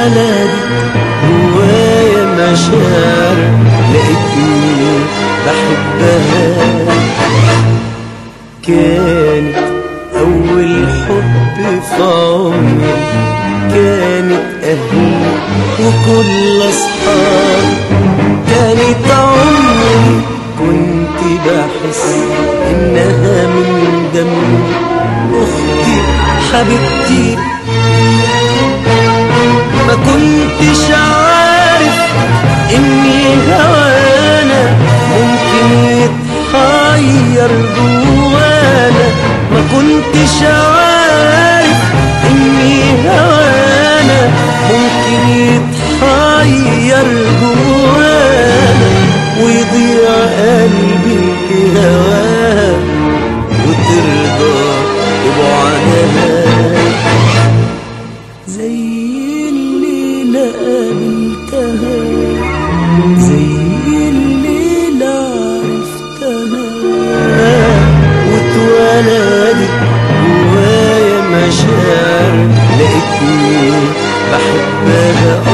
واتولدت جوايا مشاعر لقيتني بحبها كانت أول حب في عمري كانت أهلي وكل أصحابي كانت عمري كنت بحس إنها من دمي أختي حبيبتي ما كنتش عارف إني هوانا ممكن يتحير جوانا ما كنتش عارف إني هوانا ممكن يتحير جوانا ويضيع قلبي في هواها وترضى ببعدها زي الليلة قابلتها زي الليلة عرفتها واتولدت جوايا مشاعر لقيتني بحبها